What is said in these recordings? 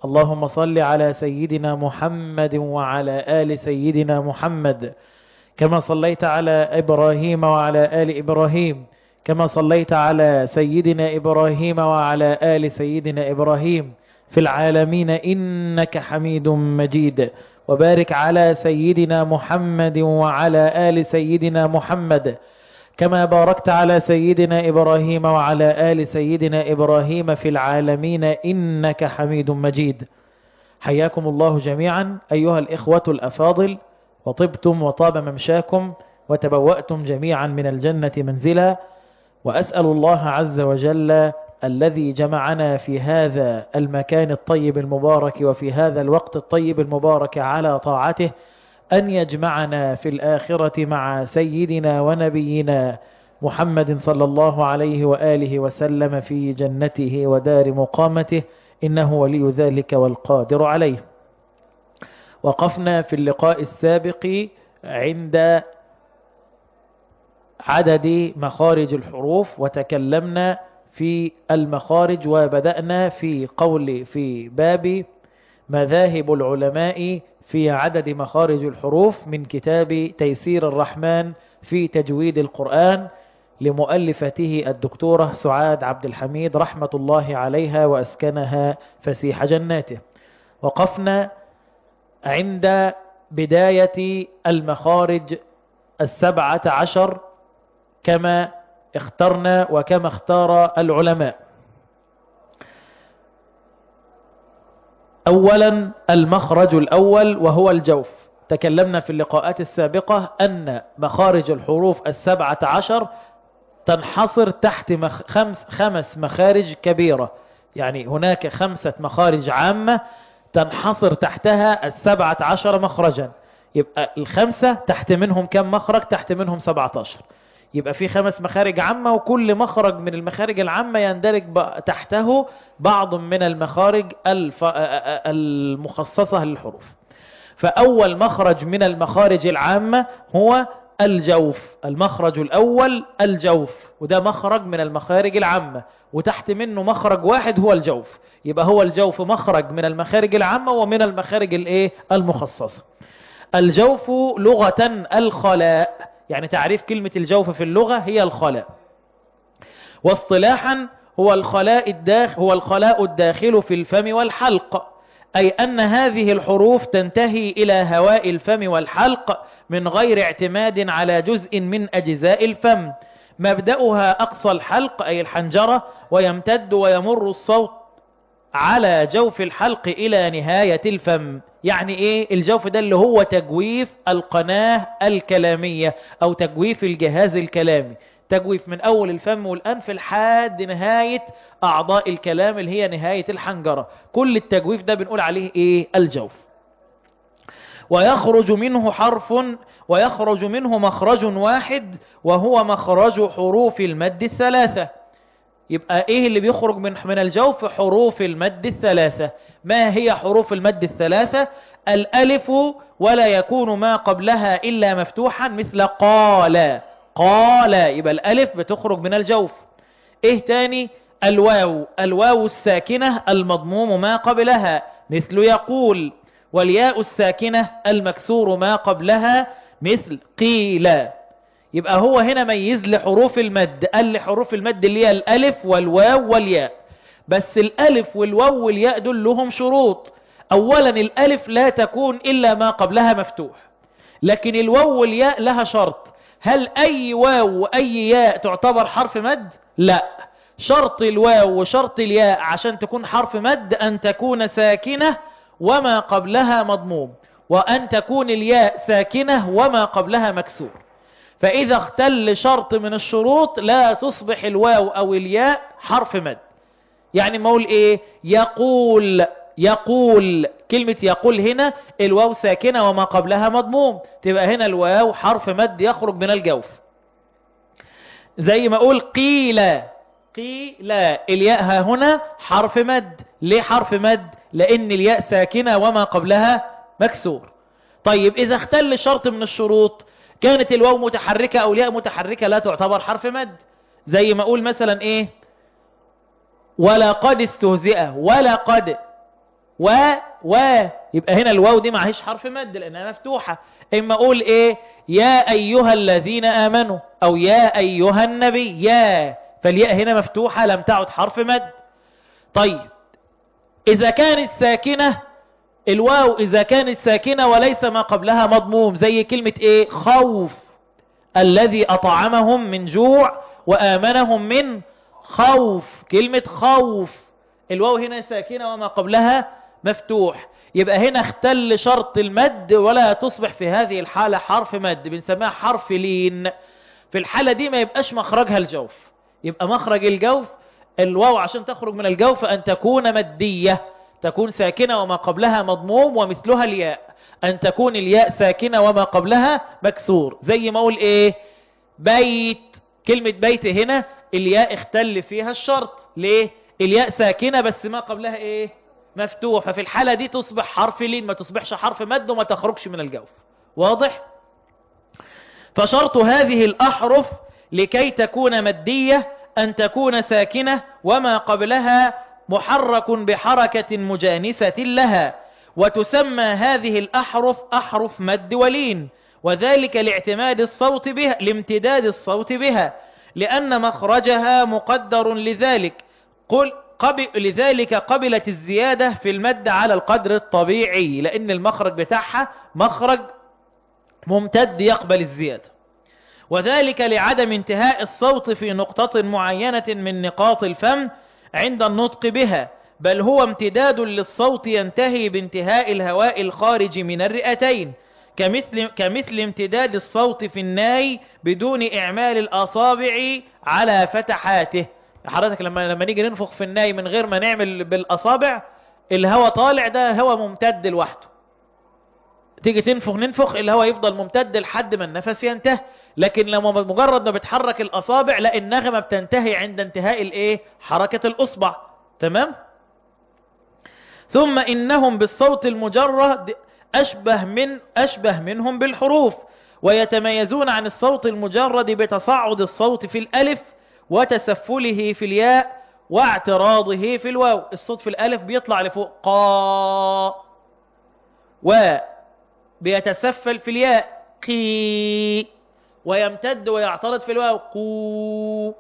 اللهم صل على سيدنا محمد وعلى آل سيدنا محمد كما صليت على إبراهيم وعلى آل إبراهيم كما صليت على سيدنا إبراهيم وعلى آل سيدنا إبراهيم في العالمين إنك حميد مجيد وبارك على سيدنا محمد وعلى آل سيدنا محمد كما باركت على سيدنا إبراهيم وعلى آل سيدنا إبراهيم في العالمين إنك حميد مجيد حياكم الله جميعا أيها الإخوة الأفاضل وطبتم وطاب ممشاكم وتبوأتم جميعا من الجنة منزلا وأسأل الله عز وجل الذي جمعنا في هذا المكان الطيب المبارك وفي هذا الوقت الطيب المبارك على طاعته أن يجمعنا في الآخرة مع سيدنا ونبينا محمد صلى الله عليه وآله وسلم في جنته ودار مقامته إنه ولي ذلك والقادر عليه وقفنا في اللقاء السابق عند عدد مخارج الحروف وتكلمنا في المخارج وبدأنا في قول في باب مذاهب العلماء في عدد مخارج الحروف من كتاب تيسير الرحمن في تجويد القرآن لمؤلفته الدكتورة سعاد عبد الحميد رحمة الله عليها وأسكنها فسيح جناته وقفنا عند بداية المخارج السبعة عشر كما اخترنا وكما اختار العلماء أولا المخرج الأول وهو الجوف تكلمنا في اللقاءات السابقة أن مخارج الحروف السبعة عشر تنحصر تحت مخ خمس, خمس مخارج كبيرة يعني هناك خمسة مخارج عامة تنحصر تحتها السبعة عشر مخرجا يبقى الخمسة تحت منهم كم مخرج تحت منهم سبعة عشر يبقى في خمس مخارج عامة وكل مخرج من المخارج العامة يندرج تحته بعض من المخارج الف... المخصصة للحروف فأول مخرج من المخارج العامة هو الجوف المخرج الأول الجوف وده مخرج من المخارج العامة وتحت منه مخرج واحد هو الجوف يبقى هو الجوف مخرج من المخارج العامة ومن المخارج الايه المخصصة الجوف لغة الخلاء يعني تعريف كلمة الجوف في اللغة هي الخلاء واصطلاحا هو الخلاء الداخل هو الخلاء الداخل في الفم والحلق أي أن هذه الحروف تنتهي إلى هواء الفم والحلق من غير اعتماد على جزء من أجزاء الفم مبدأها أقصى الحلق أي الحنجرة ويمتد ويمر الصوت على جوف الحلق إلى نهاية الفم يعني إيه الجوف ده اللي هو تجويف القناة الكلامية أو تجويف الجهاز الكلامي تجويف من أول الفم والأنف لحد نهاية أعضاء الكلام اللي هي نهاية الحنجرة كل التجويف ده بنقول عليه إيه الجوف ويخرج منه حرف ويخرج منه مخرج واحد وهو مخرج حروف المد الثلاثة يبقى ايه اللي بيخرج من من الجوف حروف المد الثلاثة ما هي حروف المد الثلاثة الالف ولا يكون ما قبلها الا مفتوحا مثل قال قال يبقى الالف بتخرج من الجوف ايه تاني الواو الواو الساكنة المضموم ما قبلها مثل يقول والياء الساكنة المكسور ما قبلها مثل قيل يبقى هو هنا ميز لحروف المد قال لحروف المد اللي هي الالف والواو والياء بس الالف والواو والياء دول لهم شروط اولا الالف لا تكون الا ما قبلها مفتوح لكن الواو والياء لها شرط هل اي واو واي ياء تعتبر حرف مد لا شرط الواو وشرط الياء عشان تكون حرف مد ان تكون ساكنة وما قبلها مضموم وان تكون الياء ساكنة وما قبلها مكسور فإذا اختل شرط من الشروط لا تصبح الواو أو الياء حرف مد يعني ما اقول إيه يقول يقول كلمة يقول هنا الواو ساكنة وما قبلها مضموم تبقى هنا الواو حرف مد يخرج من الجوف زي ما أقول قيل قيل الياء ها هنا حرف مد ليه حرف مد لأن الياء ساكنة وما قبلها مكسور طيب إذا اختل شرط من الشروط كانت الواو متحركة أو الياء متحركة لا تعتبر حرف مد زي ما أقول مثلا إيه ولا قد استهزئ ولا قد و و يبقى هنا الواو دي معهيش حرف مد لانها مفتوحة اما اقول ايه يا ايها الذين امنوا او يا ايها النبي يا فالياء هنا مفتوحة لم تعد حرف مد طيب اذا كانت ساكنة الواو اذا كانت ساكنة وليس ما قبلها مضموم زي كلمة ايه خوف الذي اطعمهم من جوع وامنهم من خوف كلمة خوف الواو هنا ساكنة وما قبلها مفتوح يبقى هنا اختل شرط المد ولا تصبح في هذه الحالة حرف مد بنسميها حرف لين في الحالة دي ما يبقاش مخرجها الجوف يبقى مخرج الجوف الواو عشان تخرج من الجوف أن تكون مدية تكون ساكنة وما قبلها مضموم ومثلها الياء أن تكون الياء ساكنة وما قبلها مكسور زي ما أقول إيه بيت كلمة بيت هنا الياء اختل فيها الشرط ليه الياء ساكنة بس ما قبلها ايه مفتوح ففي الحالة دي تصبح حرف لين ما تصبحش حرف مد وما تخرجش من الجوف واضح فشرط هذه الأحرف لكي تكون مدية أن تكون ساكنة وما قبلها محرك بحركة مجانسة لها وتسمى هذه الأحرف أحرف مد ولين وذلك لاعتماد الصوت بها لامتداد الصوت بها لأن مخرجها مقدر لذلك قل قبل لذلك قبلت الزيادة في المد على القدر الطبيعي لأن المخرج بتاعها مخرج ممتد يقبل الزيادة وذلك لعدم انتهاء الصوت في نقطة معينة من نقاط الفم عند النطق بها بل هو امتداد للصوت ينتهي بانتهاء الهواء الخارج من الرئتين كمثل, كمثل امتداد الصوت في الناي بدون إعمال الأصابع على فتحاته حضرتك لما لما نيجي ننفخ في الناي من غير ما نعمل بالأصابع الهواء طالع ده هواء ممتد لوحده تيجي تنفخ ننفخ الهواء يفضل ممتد لحد ما النفس ينتهي لكن لما مجرد ما بتحرك الأصابع لا النغمة بتنتهي عند انتهاء الايه حركة الأصبع تمام ثم إنهم بالصوت المجرد أشبه من أشبه منهم بالحروف ويتميزون عن الصوت المجرد بتصاعد الصوت في الألف وتسفله في الياء واعتراضه في الواو الصوت في الألف بيطلع لفوق قا وبيتسفل في الياء قي ويمتد ويعترض في الواو قو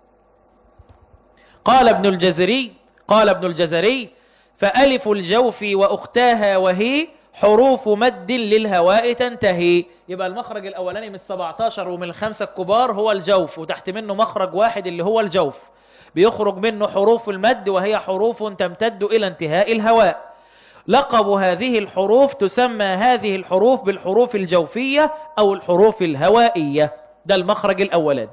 قال ابن الجزري قال ابن الجزري فألف الجوف وأختاها وهي حروف مد للهواء تنتهي يبقى المخرج الأولاني من السبعتاشر ومن الخمسة الكبار هو الجوف وتحت منه مخرج واحد اللي هو الجوف بيخرج منه حروف المد وهي حروف تمتد إلى انتهاء الهواء لقب هذه الحروف تسمى هذه الحروف بالحروف الجوفية أو الحروف الهوائية ده المخرج الأولاني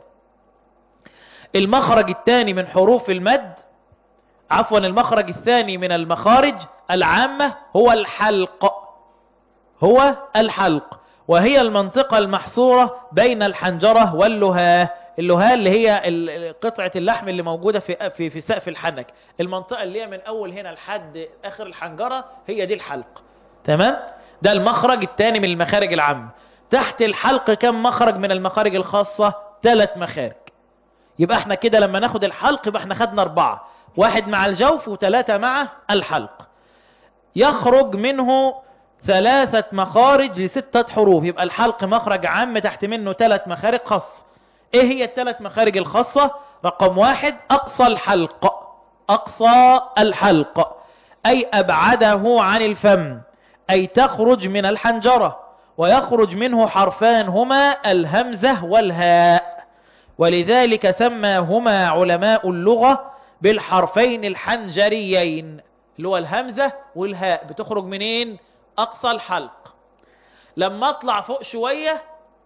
المخرج الثاني من حروف المد عفوا المخرج الثاني من المخارج العامة هو الحلق هو الحلق وهي المنطقة المحصورة بين الحنجرة واللهاه اللهاه اللي هي قطعة اللحم اللي موجودة في في في سقف الحنك المنطقة اللي هي من أول هنا لحد آخر الحنجرة هي دي الحلق تمام ده المخرج الثاني من المخارج العامة تحت الحلق كم مخرج من المخارج الخاصة ثلاث مخارج يبقى احنا كده لما ناخد الحلق يبقى احنا خدنا أربعة واحد مع الجوف وثلاثة مع الحلق يخرج منه ثلاثة مخارج لستة حروف يبقى الحلق مخرج عام تحت منه ثلاث مخارج خاصة ايه هي الثلاث مخارج الخاصة رقم واحد اقصى الحلق اقصى الحلق اي ابعده عن الفم اي تخرج من الحنجرة ويخرج منه حرفان هما الهمزة والهاء ولذلك سماهما علماء اللغة بالحرفين الحنجريين اللي هو الهمزة والهاء بتخرج منين اقصى الحلق لما اطلع فوق شوية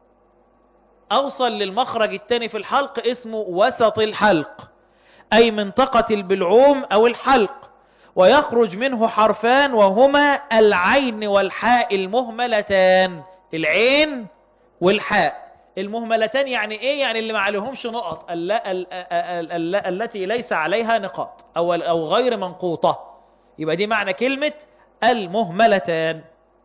اوصل للمخرج الثاني في الحلق اسمه وسط الحلق اي منطقة البلعوم او الحلق ويخرج منه حرفان وهما العين والحاء المهملتان العين والحاء المهملتان يعني ايه يعني اللي ما عليهمش نقط ال ال ال ال التي ليس عليها نقاط او او غير منقوطة يبقى دي معنى كلمة المهملتان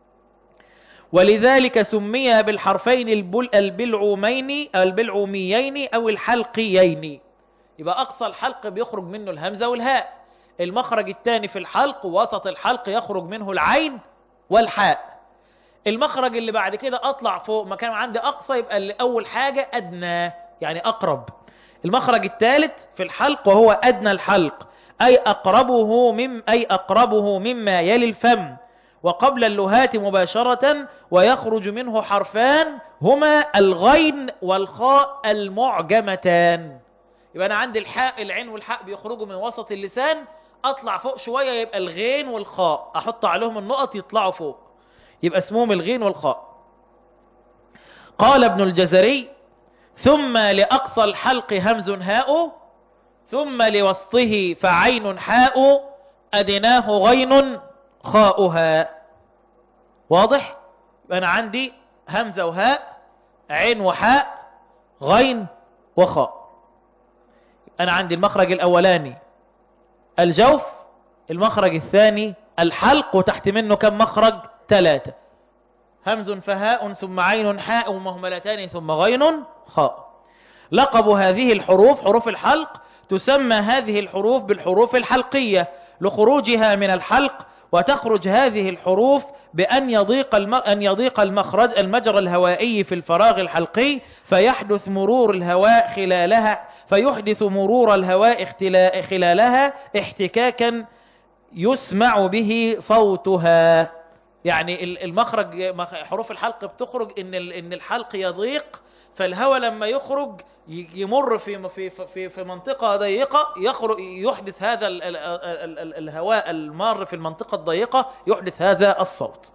ولذلك سمي بالحرفين البل البلعومين البلعوميين او الحلقيين يبقى اقصى الحلق بيخرج منه الهمزة والهاء المخرج الثاني في الحلق وسط الحلق يخرج منه العين والحاء المخرج اللي بعد كده اطلع فوق مكان عندي اقصى يبقى اللي اول حاجة ادنى يعني اقرب المخرج الثالث في الحلق وهو ادنى الحلق اي اقربه مم اي اقربه مما يلي الفم وقبل اللهات مباشرة ويخرج منه حرفان هما الغين والخاء المعجمتان يبقى انا عندي الحاء العين والحاء بيخرجوا من وسط اللسان اطلع فوق شوية يبقى الغين والخاء احط عليهم النقط يطلعوا فوق يبقى اسمهم الغين والخاء قال ابن الجزري ثم لأقصى الحلق همز هاء ثم لوسطه فعين حاء أدناه غين خاؤها واضح أنا عندي همزة وهاء عين وحاء غين وخاء أنا عندي المخرج الأولاني الجوف المخرج الثاني الحلق وتحت منه كم مخرج ثلاثة همز فهاء ثم عين حاء ومهملتان ثم غين خاء لقب هذه الحروف حروف الحلق تسمى هذه الحروف بالحروف الحلقية لخروجها من الحلق وتخرج هذه الحروف بأن يضيق الم... أن يضيق المخرج المجرى الهوائي في الفراغ الحلقي فيحدث مرور الهواء خلالها فيحدث مرور الهواء اختلا... خلالها احتكاكا يسمع به صوتها يعني المخرج حروف الحلق بتخرج ان ان الحلق يضيق فالهواء لما يخرج يمر في في في في منطقة ضيقة يخرج يحدث هذا ال ال ال ال الهواء المار في المنطقة الضيقة يحدث هذا الصوت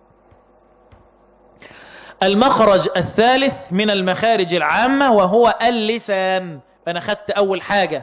المخرج الثالث من المخارج العامة وهو اللسان أنا خدت أول حاجة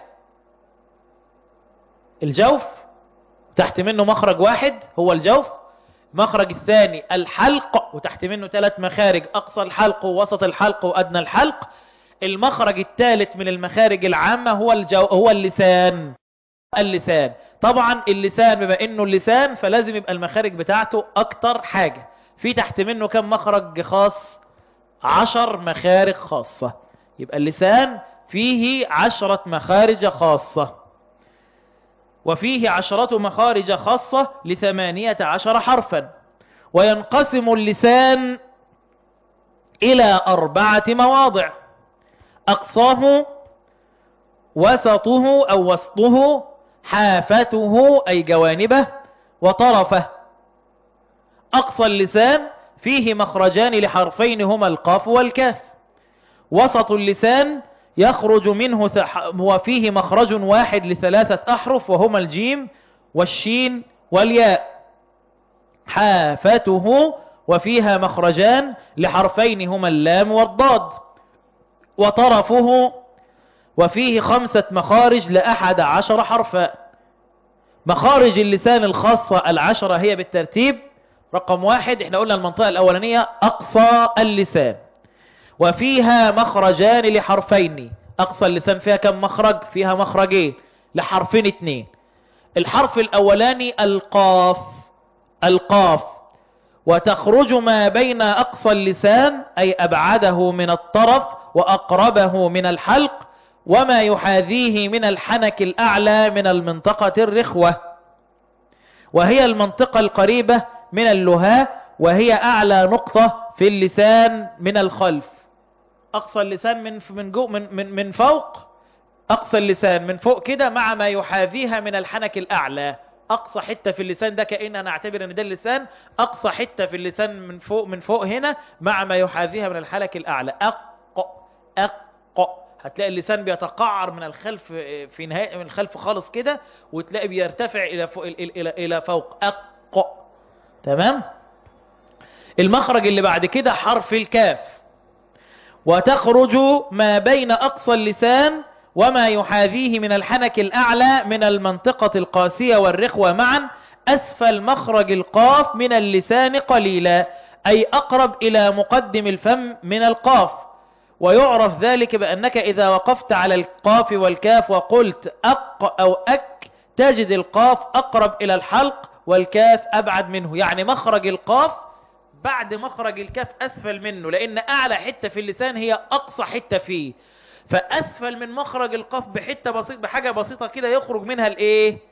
الجوف تحت منه مخرج واحد هو الجوف المخرج الثاني الحلق وتحت منه ثلاث مخارج أقصى الحلق ووسط الحلق وأدنى الحلق المخرج الثالث من المخارج العامة هو الجو هو اللسان اللسان طبعا اللسان بما انه اللسان فلازم يبقى المخارج بتاعته اكتر حاجة في تحت منه كم مخرج خاص عشر مخارج خاصة يبقى اللسان فيه عشرة مخارج خاصة وفيه عشرة مخارج خاصة لثمانية عشر حرفا وينقسم اللسان إلى أربعة مواضع أقصاه وسطه أو وسطه حافته أي جوانبه وطرفه أقصى اللسان فيه مخرجان لحرفين هما القاف والكاف وسط اللسان يخرج منه وفيه مخرج واحد لثلاثة أحرف وهما الجيم والشين والياء حافته وفيها مخرجان لحرفين هما اللام والضاد وطرفه وفيه خمسة مخارج لأحد عشر حرفا مخارج اللسان الخاصة العشرة هي بالترتيب رقم واحد احنا قلنا المنطقة الأولانية أقصى اللسان وفيها مخرجان لحرفين أقصى اللسان فيها كم مخرج فيها مخرجين لحرفين اتنين الحرف الأولاني القاف القاف وتخرج ما بين أقصى اللسان أي أبعده من الطرف وأقربه من الحلق وما يحاذيه من الحنك الأعلى من المنطقة الرخوة وهي المنطقة القريبة من اللهاء وهي أعلى نقطة في اللسان من الخلف أقصى اللسان من من جو من من من فوق أقصى اللسان من فوق كده مع ما يحاذيها من الحنك الأعلى أقصى حتة في اللسان ده كأن نعتبر أن ده اللسان أقصى حتة في اللسان من فوق من فوق هنا مع ما يحاذيها من الحنك الأعلى أق أق هتلاقي اللسان بيتقعر من الخلف في نهاية من الخلف خالص كده وتلاقي بيرتفع إلى فوق إلى إلى, إلى فوق أق تمام المخرج اللي بعد كده حرف الكاف وتخرج ما بين أقصى اللسان وما يحاذيه من الحنك الأعلى من المنطقة القاسية والرخوة معا أسفل مخرج القاف من اللسان قليلا أي أقرب إلى مقدم الفم من القاف ويعرف ذلك بأنك إذا وقفت على القاف والكاف وقلت أق أو أك تجد القاف أقرب إلى الحلق والكاف أبعد منه يعني مخرج القاف بعد مخرج الكاف أسفل منه لأن أعلى حتة في اللسان هي أقصى حتة فيه فأسفل من مخرج القاف بحتة بسيط بحاجة بسيطة كده يخرج منها الإيه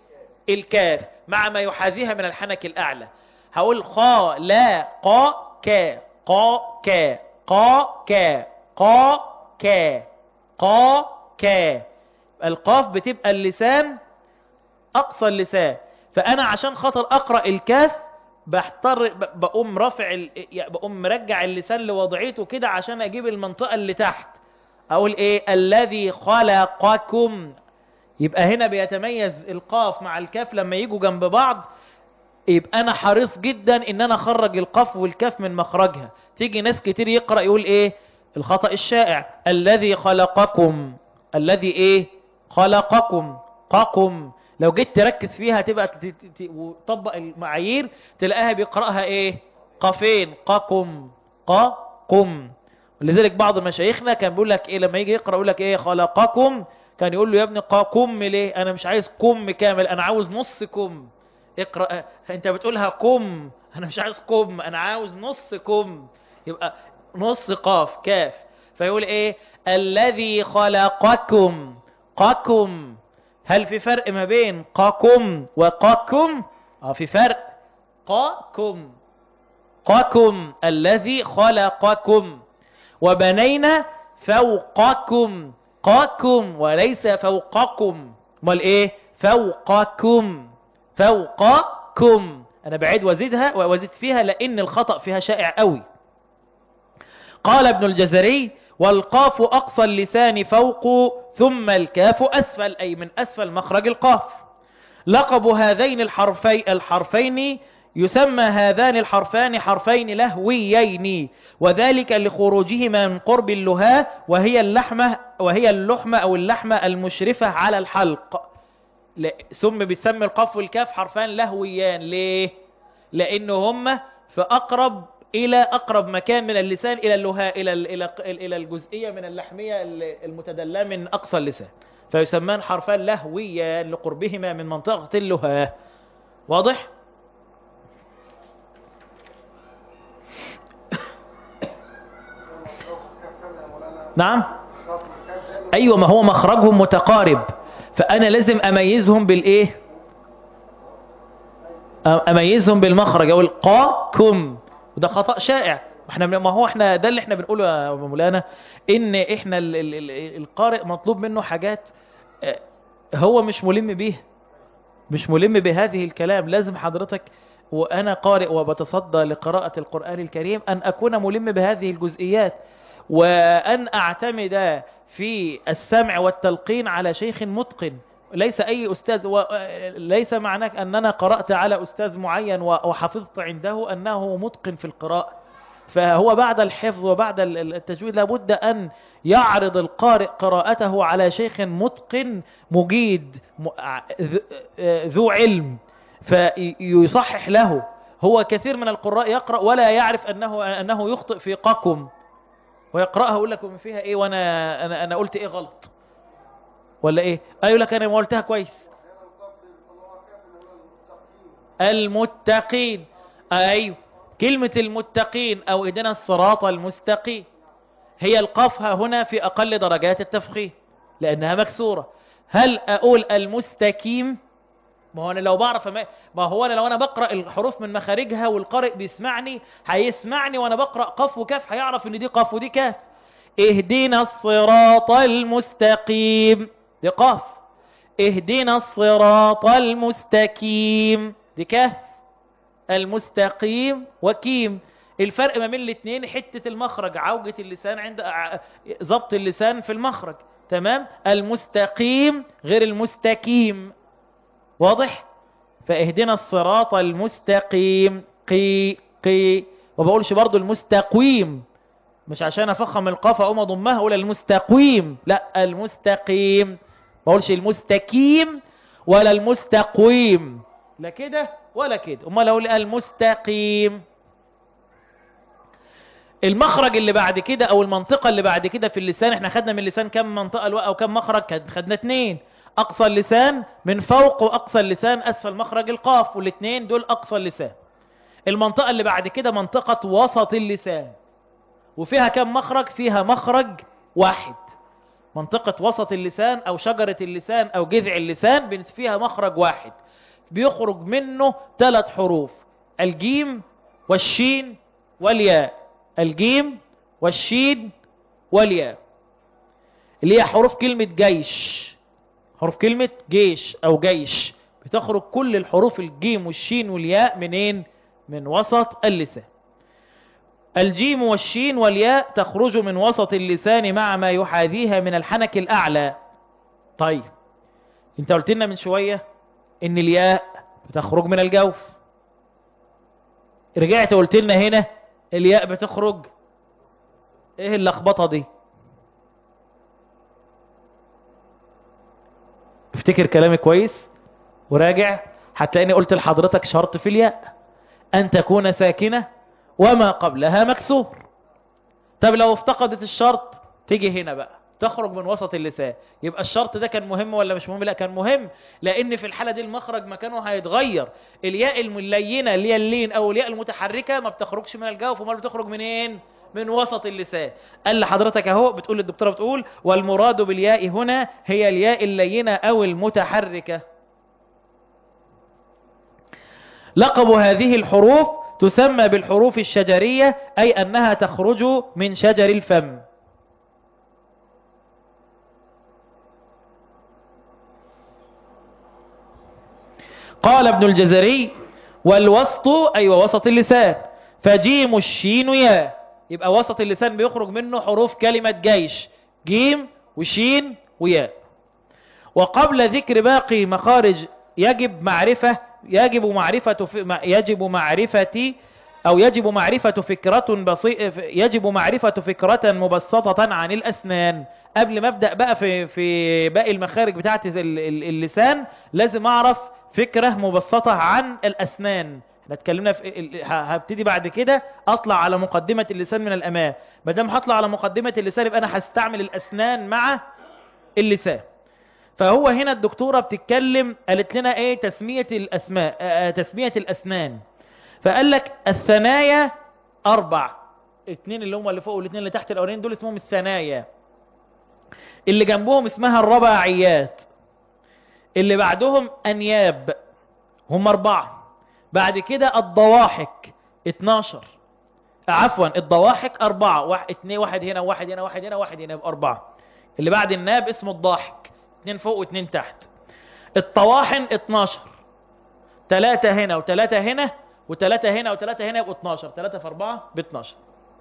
الكاف مع ما يحاذيها من الحنك الأعلى هقول خا لا قا كا قا كا قا كا قا كا قا كا القاف بتبقى اللسان أقصى اللسان فأنا عشان خاطر أقرأ الكاف بحتر ب- بقوم رافع ال... يعني بقوم مرجع اللسان لوضعيته كده عشان أجيب المنطقة اللي تحت أقول إيه الذي خلقكم يبقى هنا بيتميز القاف مع الكاف لما يجوا جنب بعض يبقى انا حريص جدا ان انا اخرج القاف والكاف من مخرجها تيجي ناس كتير يقرأ يقول ايه الخطأ الشائع الذي خلقكم الذي ايه خلقكم قاكم لو جيت تركز فيها تبقى ت- ت- ت- وتطبق المعايير تلاقيها بيقرأها ايه قافين قاكم قاكم ولذلك بعض مشايخنا كان بيقول لك ايه لما يجي يقرأ يقول لك ايه خلقكم كان يقول له يا ابني قاكم ليه انا مش عايز كم كامل انا عاوز نص كم اقرأ انت بتقولها كم انا مش عايز كم انا عاوز نص كم يبقى نص قاف كاف فيقول ايه الذي خلقكم قاكم هل في فرق ما بين قاكم وقاكم اه في فرق قاكم قاكم الذي خلقكم وبنينا فوقكم قاكم وليس فوقكم امال ايه فوقكم فوقكم انا بعيد وزيدها وزيد فيها لان الخطأ فيها شائع قوي قال ابن الجزري والقاف اقصى اللسان فوق ثم الكاف اسفل اي من اسفل مخرج القاف لقب هذين الحرفي الحرفين يسمى هذان الحرفان حرفين لهويين وذلك لخروجهما من قرب اللهاء وهي اللحمة وهي اللحمة أو اللحمة المشرفة على الحلق لا- ثم بتسمي القاف والكاف حرفان لهويان ليه لأن هما في أقرب إلى أقرب مكان من اللسان إلى اللهاء إلى ال- إلى إلى الجزئية من اللحمية ال- المتدلى من أقصى اللسان فيسمان حرفان لهويان لقربهما من منطقة اللهاء واضح؟ نعم ايوه ما هو مخرجهم متقارب فانا لازم اميزهم بالايه أ- اميزهم بالمخرج او القاكم وده خطأ شائع احنا ما هو احنا ده اللي احنا بنقوله يا مولانا ان احنا ال ال ال القارئ مطلوب منه حاجات آه، هو مش ملم بيها مش ملم بهذه الكلام لازم حضرتك وأنا قارئ وبتصدى لقراءة القرآن الكريم أن أكون ملم بهذه الجزئيات وأن أعتمد في السمع والتلقين على شيخ متقن ليس أي أستاذ و... ليس معناك أننا قرأت على أستاذ معين و- وحفظت عنده أنه متقن في القراءة فهو بعد الحفظ وبعد ال- ال- التجويد لابد أن يعرض القارئ قراءته على شيخ متقن مجيد م- ع- ذ- آه، ذو علم فيصحح له هو كثير من القراء يقرأ ولا يعرف أنه, أنه يخطئ في قاكم ويقرأها يقول لك ومن فيها إيه وأنا أنا, أنا قلت إيه غلط ولا إيه أيقول لك أنا ما قلتها كويس المتقين أيوه كلمة المتقين أو إدنا الصراط المستقيم هي القفها هنا في أقل درجات التفخيم لأنها مكسورة هل أقول المستقيم ما هو أنا لو بعرف ما, ما هو أنا لو أنا بقرأ الحروف من مخارجها والقارئ بيسمعني هيسمعني وأنا بقرأ قف وكاف هيعرف إن دي قف ودي كاف اهدنا الصراط المستقيم دي قاف اهدنا الصراط المستقيم دي كاف المستقيم وكيم الفرق ما بين الاثنين حتة المخرج عوجة اللسان عند ع- ضبط اللسان في المخرج تمام المستقيم غير المستقيم واضح فاهدنا الصراط المستقيم قي قي وبقولش برضو المستقيم مش عشان افخم القاف اقوم اضمها اقول المستقيم لا المستقيم ما بقولش المستقيم ولا المستقيم لا كده ولا كده امال اقول المستقيم المخرج اللي بعد كده او المنطقة اللي بعد كده في اللسان احنا خدنا من اللسان كم منطقة الو- او كم مخرج كد- خدنا اتنين اقصى اللسان من فوق واقصى اللسان اسفل مخرج القاف والاتنين دول اقصى اللسان المنطقة اللي بعد كده منطقة وسط اللسان وفيها كم مخرج فيها مخرج واحد منطقة وسط اللسان او شجرة اللسان او جذع اللسان بن- فيها مخرج واحد بيخرج منه ثلاث حروف الجيم والشين والياء الجيم والشين والياء اللي هي حروف كلمة جيش حروف كلمة جيش أو جيش بتخرج كل الحروف الجيم والشين والياء منين؟ من وسط اللسان الجيم والشين والياء تخرج من وسط اللسان مع ما يحاذيها من الحنك الأعلى طيب انت قلت لنا من شوية ان الياء بتخرج من الجوف رجعت قلت لنا هنا الياء بتخرج ايه اللخبطة دي افتكر كلامي كويس وراجع هتلاقيني قلت لحضرتك شرط في الياء ان تكون ساكنة وما قبلها مكسور طب لو افتقدت الشرط تيجي هنا بقى تخرج من وسط اللسان يبقى الشرط ده كان مهم ولا مش مهم لا كان مهم لان في الحالة دي المخرج مكانه هيتغير الياء الملينة اللي هي اللين او الياء المتحركة ما بتخرجش من الجوف امال بتخرج منين من وسط اللسان قال لحضرتك اهو بتقول الدكتورة بتقول والمراد بالياء هنا هي الياء اللينة او المتحركة لقب هذه الحروف تسمى بالحروف الشجرية أي أنها تخرج من شجر الفم قال ابن الجزري والوسط أي وسط اللسان فجيم الشين يا يبقى وسط اللسان بيخرج منه حروف كلمة جيش جيم وشين وياء وقبل ذكر باقي مخارج يجب معرفة يجب معرفة يجب معرفة أو يجب معرفة فكرة بسيطة يجب معرفة فكرة مبسطة عن الأسنان قبل ما أبدأ بقى في في باقي المخارج بتاعة اللسان لازم أعرف فكرة مبسطة عن الأسنان احنا اتكلمنا في هبتدي بعد كده اطلع على مقدمة اللسان من الامام ما دام هطلع على مقدمة اللسان يبقى انا هستعمل الاسنان مع اللسان فهو هنا الدكتورة بتتكلم قالت لنا ايه تسمية الاسماء آه تسمية الاسنان فقال لك الثنايا اربع اتنين اللي هم اللي فوق والاتنين اللي تحت الاولين دول اسمهم الثنايا اللي جنبهم اسمها الرباعيات اللي بعدهم انياب هم اربعة بعد كده الضواحك 12 عفوا الضواحك أربعة واحد, اتنين واحد هنا واحد هنا واحد هنا واحد هنا بأربعة اللي بعد الناب اسمه الضاحك اتنين فوق واتنين تحت الطواحن 12 تلاتة هنا وتلاتة هنا وتلاتة هنا وتلاتة هنا يبقوا 12 تلاتة في أربعة ب 12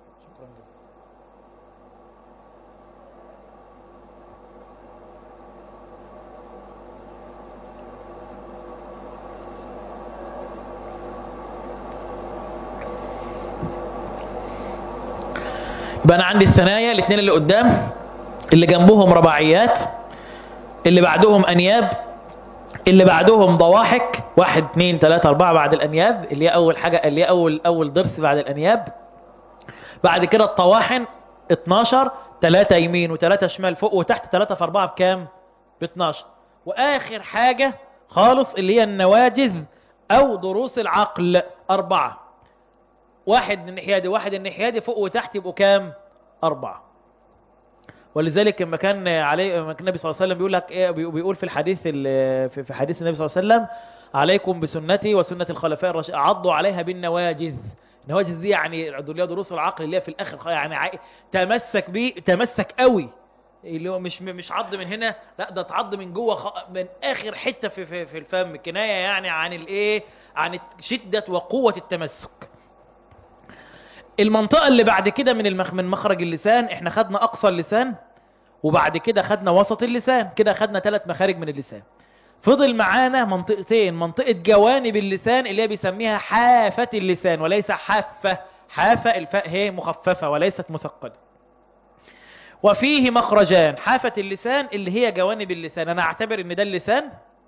يبقى انا عندي الثنايا الاثنين اللي قدام اللي جنبهم رباعيات اللي بعدهم انياب اللي بعدهم ضواحك واحد اثنين ثلاثة اربعة بعد الانياب اللي هي اول حاجة اللي هي اول اول ضرس بعد الانياب بعد كده الطواحن 12 ثلاثة يمين وثلاثة شمال فوق وتحت ثلاثة في اربعة بكام ب 12 واخر حاجة خالص اللي هي النواجذ او ضروس العقل اربعة واحد من الناحيه دي واحد الناحيه دي فوق وتحت يبقوا كام أربعة ولذلك لما كان عليه لما كان النبي صلى الله عليه وسلم بيقول لك ايه بيقول في الحديث في في حديث النبي صلى الله عليه وسلم عليكم بسنتي وسنة الخلفاء الراشدين عضوا عليها بالنواجذ النواجذ دي يعني اللي هي دروس العقل اللي هي في الاخر يعني عاي... تمسك بيه تمسك قوي اللي هو مش مش عض من هنا لا ده اتعض من جوه خ... من اخر حته في في, في الفم كنايه يعني عن الايه عن شده وقوه التمسك المنطقة اللي بعد كده من المخ... من مخرج اللسان احنا خدنا اقصى اللسان وبعد كده خدنا وسط اللسان كده خدنا ثلاث مخارج من اللسان فضل معانا منطقتين منطقة جوانب اللسان اللي هي بيسميها حافة اللسان وليس حافة حافة الفاء هي مخففة وليست مثقلة وفيه مخرجان حافة اللسان اللي هي جوانب اللسان انا اعتبر ان ده اللسان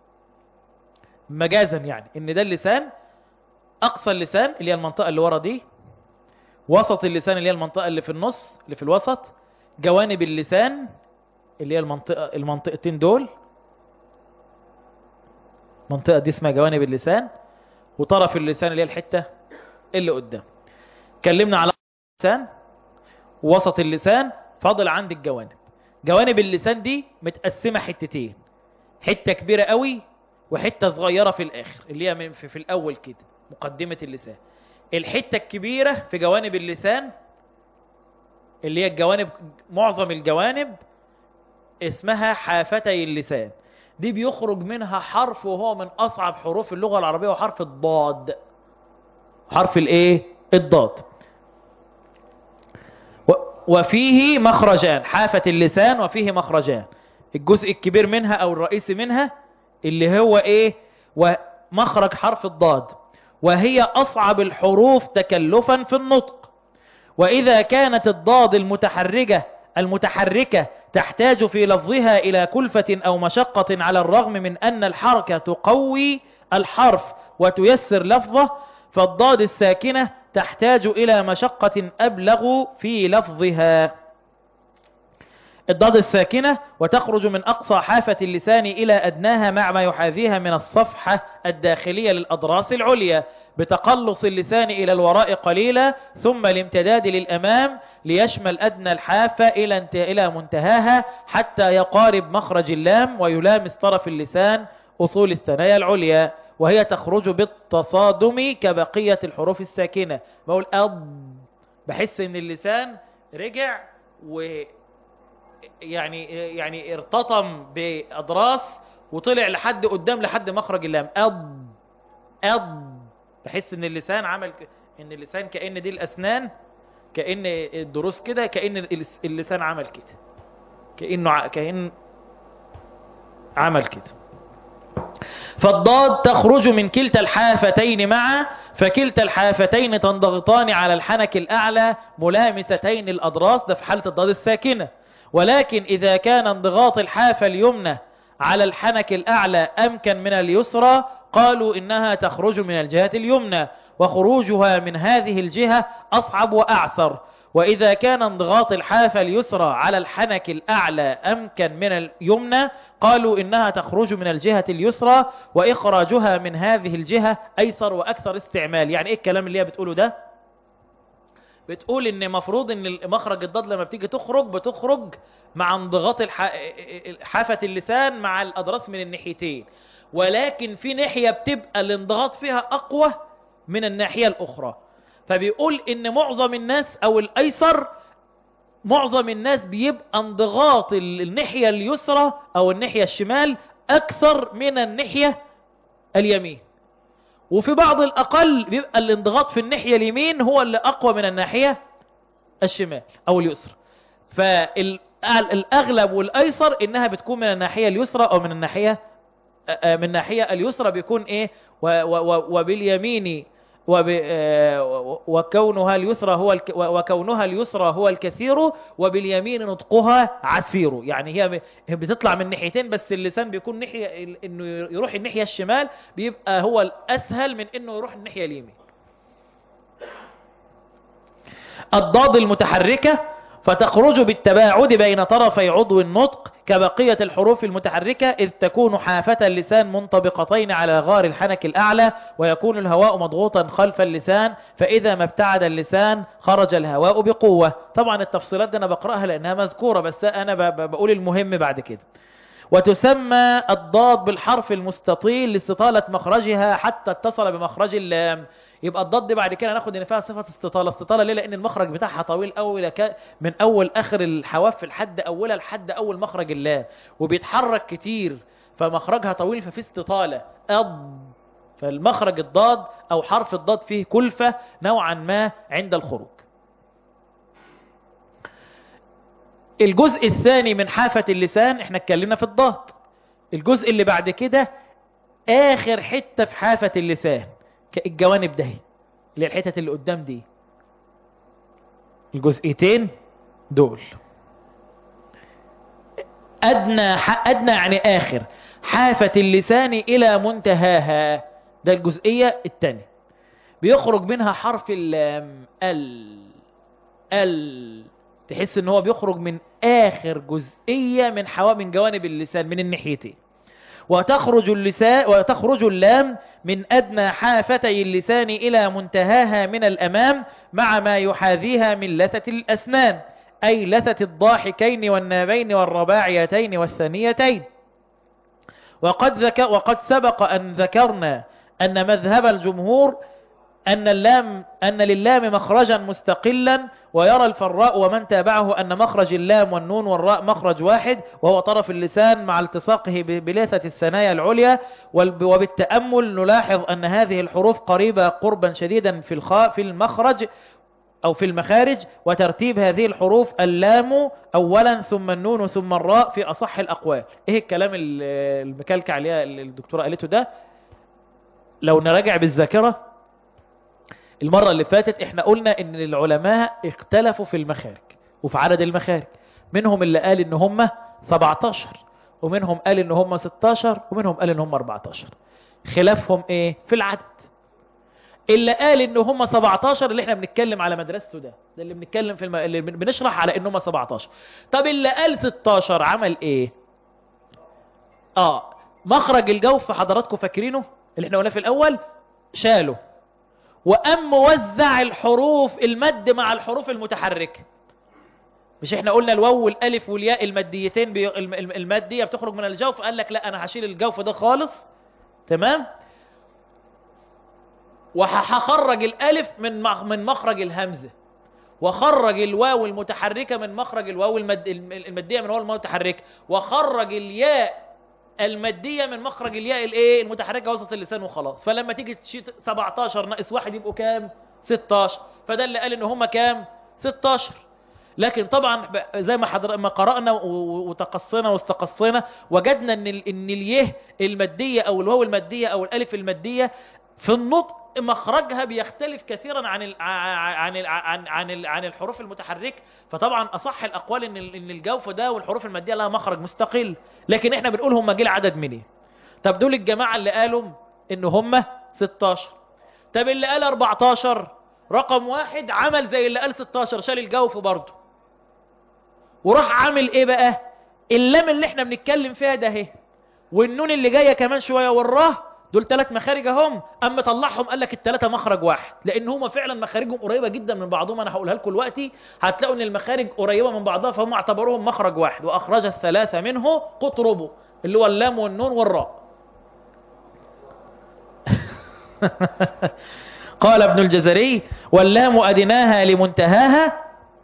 مجازا يعني ان ده اللسان اقصى اللسان اللي هي المنطقة اللي ورا دي وسط اللسان اللي هي المنطقة اللي في النص اللي في الوسط جوانب اللسان اللي هي المنطقة المنطقتين دول منطقة دي اسمها جوانب اللسان وطرف اللسان اللي هي الحتة اللي قدام اتكلمنا على اللسان وسط اللسان فاضل عند الجوانب جوانب اللسان دي متقسمة حتتين حتة كبيرة قوي وحتة صغيرة في الآخر اللي هي من في, في الأول كده مقدمة اللسان الحتة الكبيرة في جوانب اللسان اللي هي الجوانب معظم الجوانب اسمها حافتي اللسان دي بيخرج منها حرف وهو من أصعب حروف اللغة العربية وحرف الضاد حرف الايه الضاد و- وفيه مخرجان حافة اللسان وفيه مخرجان الجزء الكبير منها او الرئيسي منها اللي هو ايه ومخرج حرف الضاد وهي اصعب الحروف تكلفا في النطق واذا كانت الضاد المتحركة المتحركة تحتاج في لفظها الى كلفة او مشقة على الرغم من ان الحركة تقوي الحرف وتيسر لفظه فالضاد الساكنة تحتاج إلى مشقة أبلغ في لفظها الضاد الساكنة وتخرج من أقصى حافة اللسان إلى أدناها مع ما يحاذيها من الصفحة الداخلية للأضراس العليا بتقلص اللسان إلى الوراء قليلا ثم الامتداد للأمام ليشمل أدنى الحافة إلى انت- إلى منتهاها حتى يقارب مخرج اللام ويلامس طرف اللسان أصول الثنايا العليا وهي تخرج بالتصادم كبقية الحروف الساكنة بقول أض بحس ان اللسان رجع و يعني يعني ارتطم بأضراس وطلع لحد قدام لحد مخرج اللام أض أض بحس ان اللسان عمل ك... ان اللسان كأن دي الأسنان كأن الضروس كده كأن الس- اللسان عمل كده كأنه ع... كأن عمل كده فالضاد تخرج من كلتا الحافتين معا فكلتا الحافتين تنضغطان على الحنك الأعلى ملامستين الأضراس ده في حالة الضاد الساكنة ولكن إذا كان انضغاط الحافة اليمنى على الحنك الأعلى أمكن من اليسرى قالوا إنها تخرج من الجهة اليمنى وخروجها من هذه الجهة أصعب وأعثر وإذا كان انضغاط الحافة اليسرى على الحنك الأعلى أمكن من اليمنى قالوا إنها تخرج من الجهة اليسرى وإخراجها من هذه الجهة أيسر وأكثر استعمال يعني إيه الكلام اللي هي بتقوله ده بتقول ان مفروض ان مخرج الضاد لما بتيجي تخرج بتخرج مع انضغاط الح... حافة اللسان مع الأضراس من الناحيتين ولكن في ناحية بتبقى الانضغاط فيها أقوى من الناحية الأخرى فبيقول ان معظم الناس او الايسر معظم الناس بيبقى انضغاط ال- الناحية اليسرى او الناحية الشمال اكثر من الناحية اليمين وفي بعض الاقل بيبقى الانضغاط في الناحية اليمين هو اللي اقوى من الناحية الشمال او اليسرى فالاغلب والايسر انها بتكون من الناحية اليسرى او من الناحية آه، من الناحية اليسرى بيكون ايه و- و- و- وباليمين وب... آه، وكونها اليسرى هو الك... وكونها اليسرى هو الكثير وباليمين نطقها عسير يعني هي ب- هي بتطلع من ناحيتين بس اللسان بيكون ناحية ال- انه يروح الناحية الشمال بيبقى هو الاسهل من انه يروح الناحية اليمين الضاد المتحركة فتخرج بالتباعد بين طرفي عضو النطق كبقية الحروف المتحركة إذ تكون حافة اللسان منطبقتين على غار الحنك الأعلى ويكون الهواء مضغوطا خلف اللسان فإذا ما ابتعد اللسان خرج الهواء بقوة طبعا التفصيلات دي أنا بقرأها لأنها مذكورة بس أنا ب- ب- بقول المهم بعد كده وتسمى الضاد بالحرف المستطيل لاستطالة مخرجها حتى اتصل بمخرج اللام يبقى الضاد دي بعد كده ناخد ان فيها صفة استطالة استطالة ليه لان المخرج بتاعها طويل قوي لك من اول اخر الحواف لحد اولها لحد اول مخرج اللام وبيتحرك كتير فمخرجها طويل ففي استطالة أض فالمخرج الضاد او حرف الضاد فيه كلفة نوعا ما عند الخروج الجزء الثاني من حافة اللسان احنا اتكلمنا في الضاد الجزء اللي بعد كده اخر حتة في حافة اللسان ك- الجوانب ده اللي هي الحتت اللي قدام دي الجزئيتين دول ادنى ح- ادنى يعني اخر حافة اللسان الى منتهاها ده الجزئية الثانية بيخرج منها حرف اللام ال ال تحس ان هو بيخرج من اخر جزئية من حوا من جوانب اللسان من الناحيتين وتخرج اللسان وتخرج اللام من ادنى حافتي اللسان الى منتهاها من الامام مع ما يحاذيها من لثة الاسنان اي لثة الضاحكين والنابين والرباعيتين والثانيتين وقد, ذك وقد سبق أن ذكرنا أن مذهب الجمهور أن اللام أن للام مخرجا مستقلا ويرى الفراء ومن تابعه أن مخرج اللام والنون والراء مخرج واحد وهو طرف اللسان مع التصاقه بلثة الثنايا العليا وبالتأمل نلاحظ أن هذه الحروف قريبة قربا شديدا في الخاء في المخرج أو في المخارج وترتيب هذه الحروف اللام أولا ثم النون ثم الراء في أصح الأقوال إيه الكلام المكالكة عليها الدكتورة قالته ده لو نراجع بالذاكرة المرة اللي فاتت احنا قلنا ان العلماء اختلفوا في المخارج وفي عدد المخارج منهم اللي قال ان هم 17 ومنهم قال ان هم 16 ومنهم قال ان هم 14 خلافهم ايه في العدد اللي قال ان هم 17 اللي احنا بنتكلم على مدرسته ده ده اللي بنتكلم في الم... اللي بنشرح على ان هم 17 طب اللي قال 16 عمل ايه اه مخرج الجوف حضراتكم فاكرينه اللي احنا قلناه في الاول شاله وأم موزع الحروف المد مع الحروف المتحركة مش احنا قلنا الواو والالف والياء الماديتين بي... المادية بتخرج من الجوف قال لك لا انا هشيل الجوف ده خالص تمام وهخرج الالف من من مخرج الهمزة وخرج الواو المتحركة من مخرج الواو المد... المادية من الواو المتحركة وخرج الياء المادية من مخرج الياء الايه المتحركة وسط اللسان وخلاص فلما تيجي تشيل 17 ناقص واحد يبقوا كام 16 فده اللي قال ان هم كام 16 لكن طبعا زي ما حضر ما قرأنا وتقصينا واستقصينا وجدنا ان ال... ان اليه المادية او الواو المادية او الالف المادية في النطق مخرجها بيختلف كثيرا عن ال عن ال عن عن, ال عن الحروف المتحركه فطبعا اصح الاقوال ان ان الجوف ده والحروف الماديه لها مخرج مستقل لكن احنا بنقول هم جه العدد منين طب دول الجماعه اللي قالوا ان هم 16 طب اللي قال 14 رقم واحد عمل زي اللي قال 16 شال الجوف برضه وراح عامل ايه بقى اللام اللي احنا بنتكلم فيها ده اهي والنون اللي جايه كمان شويه والراه دول ثلاث مخارج اهم اما طلعهم قال لك الثلاثه مخرج واحد لان هم فعلا مخارجهم قريبه جدا من بعضهم انا هقولها لكم دلوقتي هتلاقوا ان المخارج قريبه من بعضها فهم اعتبروهم مخرج واحد واخرج الثلاثه منه قطربه اللي هو اللام والنون والراء قال ابن الجزري واللام ادناها لمنتهاها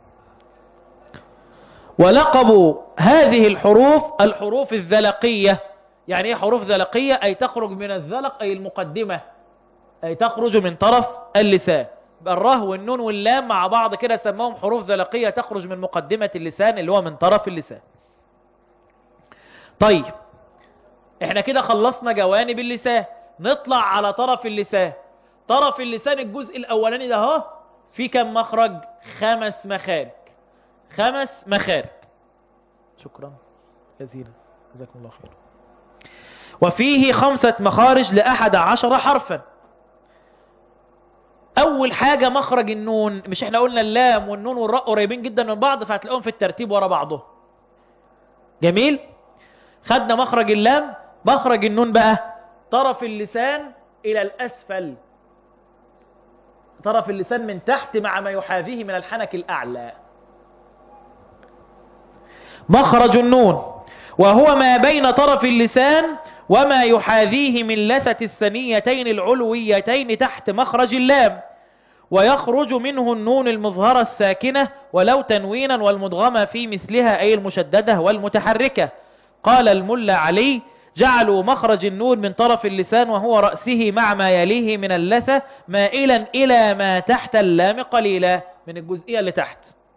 ولقبوا هذه الحروف الحروف الذلقيه يعني ايه حروف ذلقية اي تخرج من الذلق اي المقدمة اي تخرج من طرف اللسان الره والنون واللام مع بعض كده سموهم حروف ذلقية تخرج من مقدمة اللسان اللي هو من طرف اللسان طيب احنا كده خلصنا جوانب اللسان نطلع على طرف اللسان طرف اللسان الجزء الاولاني ده اهو في كم مخرج خمس مخارج خمس مخارج شكرا جزيلا جزاكم الله خير وفيه خمسة مخارج لأحد عشر حرفا أول حاجة مخرج النون مش احنا قلنا اللام والنون والراء قريبين جدا من بعض فهتلاقوهم في الترتيب ورا بعضهم جميل خدنا مخرج اللام مخرج النون بقى طرف اللسان إلى الأسفل طرف اللسان من تحت مع ما يحاذيه من الحنك الأعلى مخرج النون وهو ما بين طرف اللسان وما يحاذيه من لثة الثنيتين العلويتين تحت مخرج اللام ويخرج منه النون المظهرة الساكنة ولو تنوينا والمدغمة في مثلها أي المشددة والمتحركة قال الملا علي جعلوا مخرج النون من طرف اللسان وهو رأسه مع ما يليه من اللثة مائلا إلى ما تحت اللام قليلا من الجزئية اللي تحت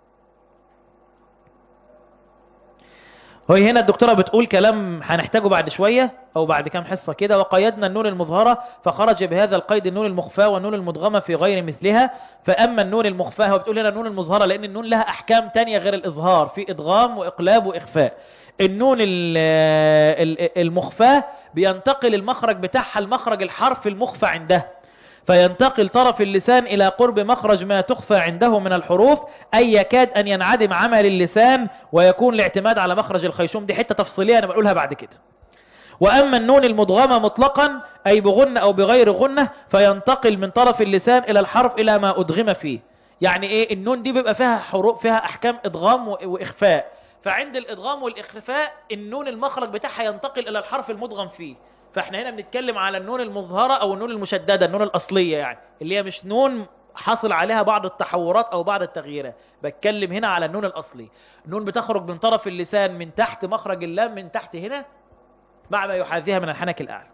هو هنا الدكتورة بتقول كلام هنحتاجه بعد شوية أو بعد كام حصة كده وقيدنا النون المظهرة فخرج بهذا القيد النون المخفاة والنون المدغمة في غير مثلها فأما النون المخفاة هو بتقول هنا النون المظهرة لأن النون لها أحكام تانية غير الإظهار في إدغام وإقلاب وإخفاء النون المخفاة بينتقل المخرج بتاعها المخرج الحرف المخفى عنده فينتقل طرف اللسان إلى قرب مخرج ما تخفى عنده من الحروف أي يكاد أن ينعدم عمل اللسان ويكون الاعتماد على مخرج الخيشوم دي حتة تفصيلية أنا بقولها بعد كده وأما النون المدغمة مطلقا أي بغنة أو بغير غنة فينتقل من طرف اللسان إلى الحرف إلى ما أدغم فيه يعني إيه النون دي بيبقى فيها حروف فيها أحكام إدغام وإخفاء فعند الادغام والاخفاء النون المخرج بتاعها ينتقل الى الحرف المدغم فيه فاحنا هنا بنتكلم على النون المظهرة او النون المشددة النون الاصلية يعني اللي هي مش نون حصل عليها بعض التحورات او بعض التغييرات بتكلم هنا على النون الاصلي النون بتخرج من طرف اللسان من تحت مخرج اللام من تحت هنا مع ما يحاذيها من الحنك الاعلى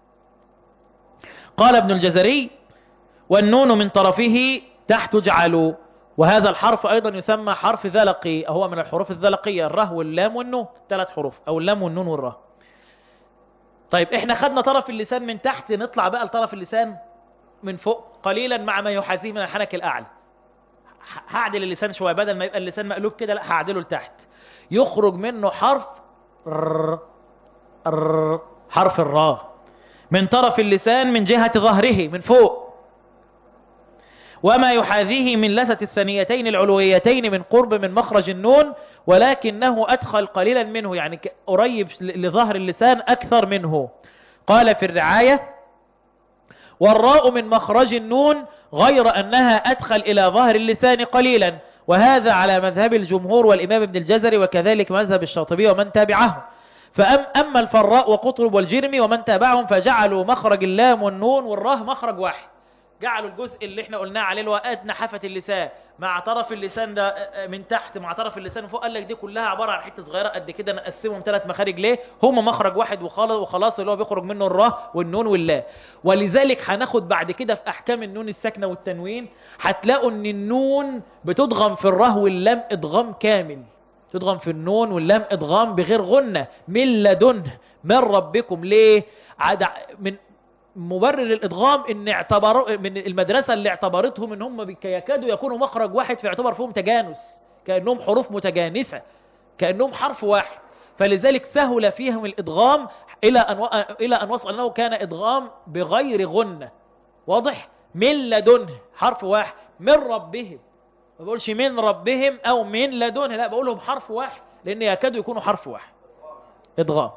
قال ابن الجزري والنون من طرفه تحت جعلوا وهذا الحرف ايضا يسمى حرف ذلقي هو من الحروف الذلقية الره واللام والنون ثلاث حروف او اللام والنون والره طيب احنا خدنا طرف اللسان من تحت نطلع بقى لطرف اللسان من فوق قليلا مع ما يحاذيه من الحنك الاعلى هعدل اللسان شويه بدل ما يبقى اللسان مقلوب كده لا هعدله لتحت يخرج منه حرف ر ر حرف الراء من طرف اللسان من جهة ظهره من فوق وما يحاذيه من لثة الثنيتين العلويتين من قرب من مخرج النون ولكنه أدخل قليلا منه يعني قريب لظهر اللسان أكثر منه قال في الرعاية والراء من مخرج النون غير أنها أدخل إلى ظهر اللسان قليلا وهذا على مذهب الجمهور والإمام ابن الجزري وكذلك مذهب الشاطبي ومن تابعه فأما الفراء وقطرب والجرمي ومن تابعهم فجعلوا مخرج اللام والنون والراه مخرج واحد جعلوا الجزء اللي احنا قلناه عليه اللي هو ادنى حافه اللسان مع طرف اللسان ده من تحت مع طرف اللسان من فوق قال لك دي كلها عباره عن حته صغيره قد كده نقسمهم ثلاث مخارج ليه هم مخرج واحد وخلاص وخلاص اللي هو بيخرج منه الراه والنون واللا ولذلك هناخد بعد كده في احكام النون الساكنه والتنوين هتلاقوا ان النون بتدغم في الراه واللام ادغام كامل تدغم في النون واللام ادغام بغير غنة من لدنه من ربكم ليه عد من مبرر الادغام ان اعتبروا من المدرسة اللي اعتبرتهم ان هم يكادوا يكونوا مخرج واحد في اعتبار فيهم تجانس كأنهم حروف متجانسة كأنهم حرف واحد فلذلك سهل فيهم الادغام الى ان و... الى ان وصل انه كان ادغام بغير غنة واضح من لدنه حرف واحد من ربهم ما بقولش من ربهم او من لدنه لا بقولهم حرف واحد لان يكادوا يكونوا حرف واحد ادغام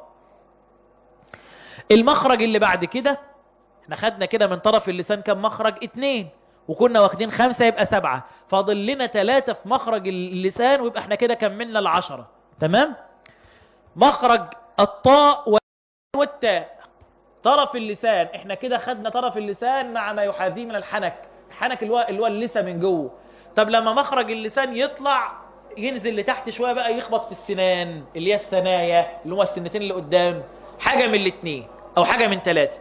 المخرج اللي بعد كده احنا خدنا كده من طرف اللسان كم مخرج اتنين وكنا واخدين خمسة يبقى سبعة فاضل لنا ثلاثة في مخرج اللسان ويبقى احنا كده كملنا العشرة تمام مخرج الطاء والتاء طرف اللسان احنا كده خدنا طرف اللسان مع ما يحاذيه من الحنك الحنك اللي هو اللي هو اللسه من جوه طب لما مخرج اللسان يطلع ينزل لتحت شويه بقى يخبط في السنان اللي هي الثنايا اللي هما السنتين اللي قدام حاجه من الاثنين او حاجه من ثلاثه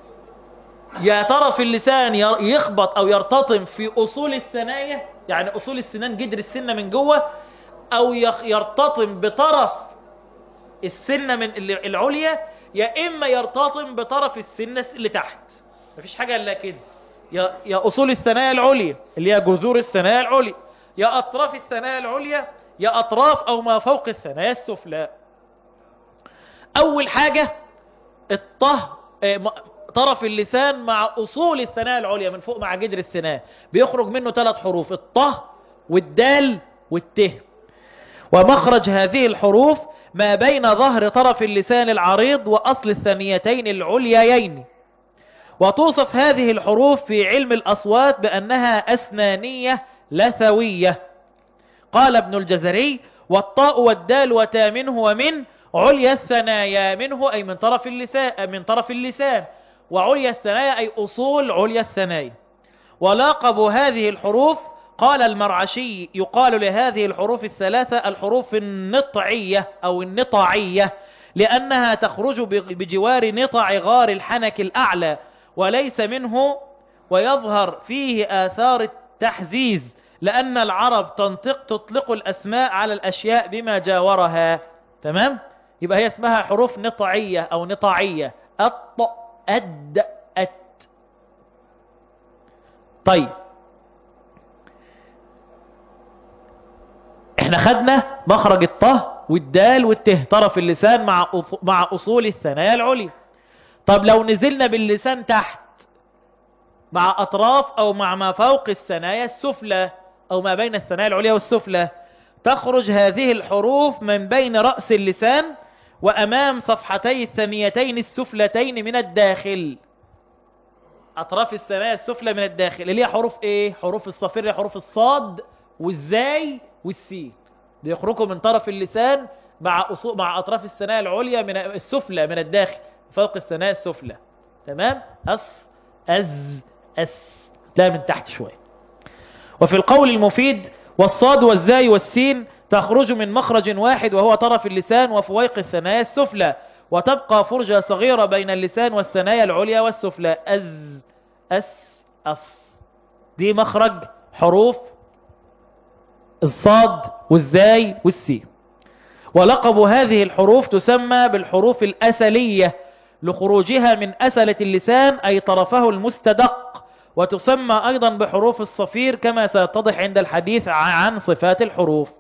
يا طرف اللسان يخبط او يرتطم في اصول الثنايا يعني اصول السنان جدر السنه من جوه او يرتطم بطرف السنه من العليا يا اما يرتطم بطرف السنه اللي تحت مفيش حاجه الا كده يا يا اصول الثنايا العليا اللي هي جذور الثنايا العليا يا اطراف الثنايا العليا يا اطراف او ما فوق الثنايا السفلى اول حاجه الطه طرف اللسان مع اصول الثنايا العليا من فوق مع جدر السنان بيخرج منه ثلاث حروف الطه والدال والته ومخرج هذه الحروف ما بين ظهر طرف اللسان العريض واصل الثنيتين العليين وتوصف هذه الحروف في علم الأصوات بأنها أسنانية لثوية قال ابن الجزري والطاء والدال وتا منه ومن عليا الثنايا منه أي من طرف اللسان من طرف اللسان وعليا الثنايا أي أصول عليا الثنايا ولاقب هذه الحروف قال المرعشي يقال لهذه الحروف الثلاثة الحروف النطعية أو النطعية لأنها تخرج بجوار نطع غار الحنك الأعلى وليس منه ويظهر فيه آثار التحزيز لأن العرب تنطق تطلق الأسماء على الأشياء بما جاورها تمام يبقى هي اسمها حروف نطعية أو نطاعية الط أد أت طيب احنا خدنا مخرج الطه والدال والته طرف اللسان مع مع أصول الثنايا العليا طب لو نزلنا باللسان تحت مع أطراف أو مع ما فوق الثنايا السفلى أو ما بين الثنايا العليا والسفلى تخرج هذه الحروف من بين رأس اللسان وأمام صفحتي الثنيتين السفلتين من الداخل أطراف الثنايا السفلى من الداخل اللي هي حروف إيه؟ حروف الصفر حروف الصاد والزاي والسين بيخرجوا من طرف اللسان مع أصول مع أطراف الثنايا العليا من السفلى من الداخل فوق الثنايا السفلى تمام أص أز أس تلاقي من تحت شوية وفي القول المفيد والصاد والزاي والسين تخرج من مخرج واحد وهو طرف اللسان وفويق الثنايا السفلى وتبقى فرجة صغيرة بين اللسان والثنايا العليا والسفلى أز أس أص دي مخرج حروف الصاد والزاي والسين ولقب هذه الحروف تسمى بالحروف الأسلية لخروجها من أسلة اللسان أي طرفه المستدق وتسمى أيضا بحروف الصفير كما سيتضح عند الحديث عن صفات الحروف